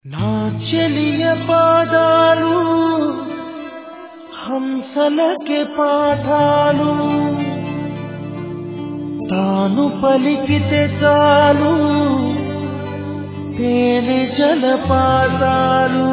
నా చెలియ పాదాలు హంసలకే పాఠాలు తాను పలికితే చాలు తేనె జలపాతాలు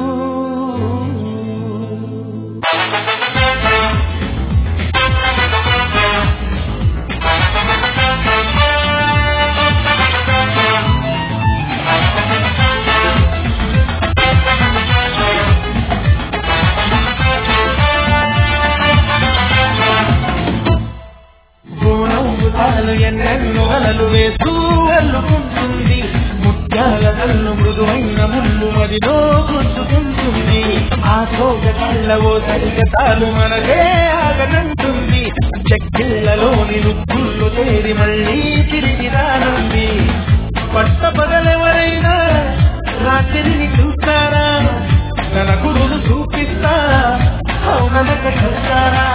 గోనవ్వుతాలు ఎన్నెన్నో అలలు వేస్తూ అల్లుకుంటుంది ముత్యాల కళ్ళు మృదువైన ముళ్ళు మదిలో గుర్తుకుంటుంది ఆ సోగ కళ్ళవో సరిగతాలు మనదే ఆగనంటుంది చెక్కిళ్లలోని రుక్కుళ్ళు తేరి మళ్ళీ తిరిగి రానుంది పట్ట పగలెవరైనా రాత్రిని చూస్తారా తన గురులు చూపిస్తా అవునక చూస్తారా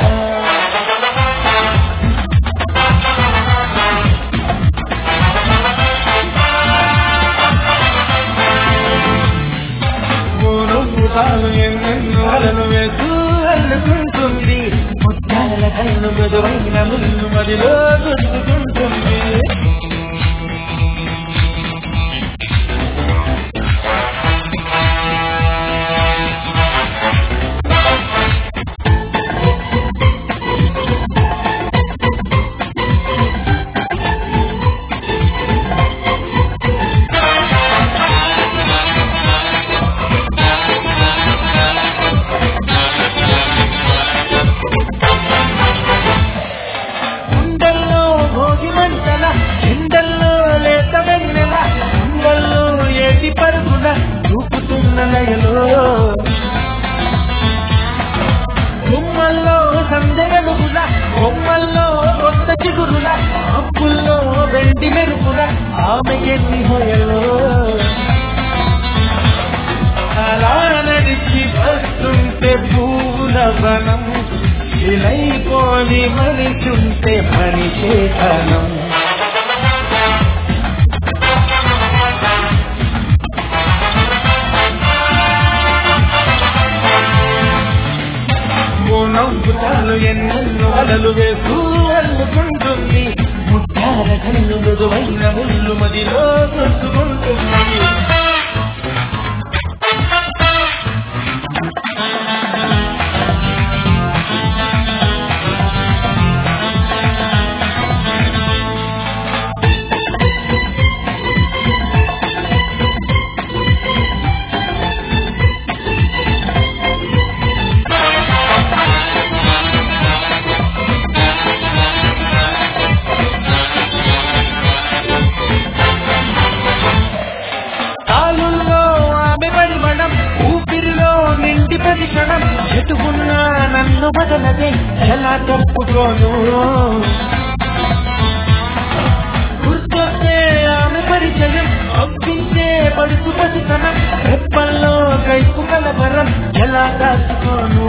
తాను ఎన్నెన్నో అలలు వేస్తూ అల్లుకుంటుంది ముత్యాల కళ్ళు మెదువైన ముళ్ళు మదిలో గుర్తుకుంటుంది గుండెల్లో భోగి మంటల ఎండల్లో లేత వెన్నెల గుండెల్లో ఏటి పరుగుల చూపుతున్న లయలో గుమ్మల్లో సందెగలుగుల బొమ్మల్లో కొత్త చిగురుల అప్పుల్లో వెండి మెరుపుల ఆమె ఎన్ని హోయలో అలా నడిచి వస్తుంటే పూల వనం ఇలైపోని మనిషుంటే మనిషే కనం నవ్వుతాలు ఎన్నెన్నో అలలు వేస్తూ అల్లుకుంటుంది ముత్యాల కన్ను మృదువైన ముళ్ళు మదిలో గుర్తుకుంటుంది కాలుల్లో ఆమె పరిమళం ఊపిరిలో నిండి ప్రతి క్షణం ఎటుకున్నా నన్ను బదలదే ఎలా తప్పుకోను గుర్తొస్తే ఆమె పరిచయం ఒప్పించే పడుతు పసితనం రెప్పల్లో కైపు కలవరం ఎలా దాచుకోను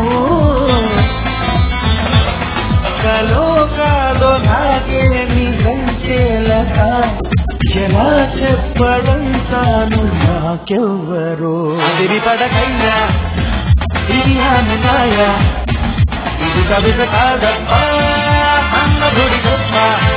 కలో కాదో నాకేమి సంచేలక ఎలా చెప్పడం తాను నాకెవ్వరో తిరిపడకయ్యా ఇది ఆమె మాయ ఇది కవిత కాదప్పా అన్న గుడి గొప్ప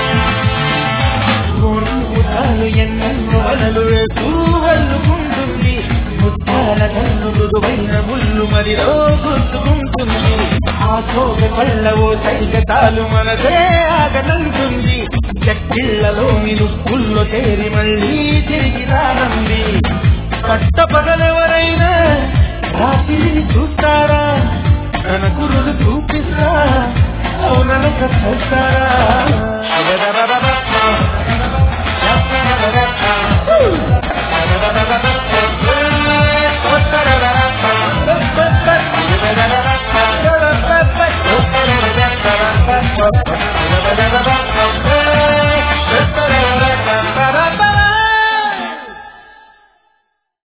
ముత్తాలు ఎన్నెన్నో అలలు వేస్తూ అల్లుకుంటుంది ముత్తాల కన్ను మృదువైన ముళ్ళు మరిలో గుర్తుకుంటుంది ఆ సోగ పళ్ళవో సైగతాలు మనదే ఆగనంటుంది చెక్కిళ్లలోని నుక్కుల్లో చేరి మళ్ళీ తిరిగి రానంది పట్ట పగలెవరైనా రాత్రిని చూస్తారా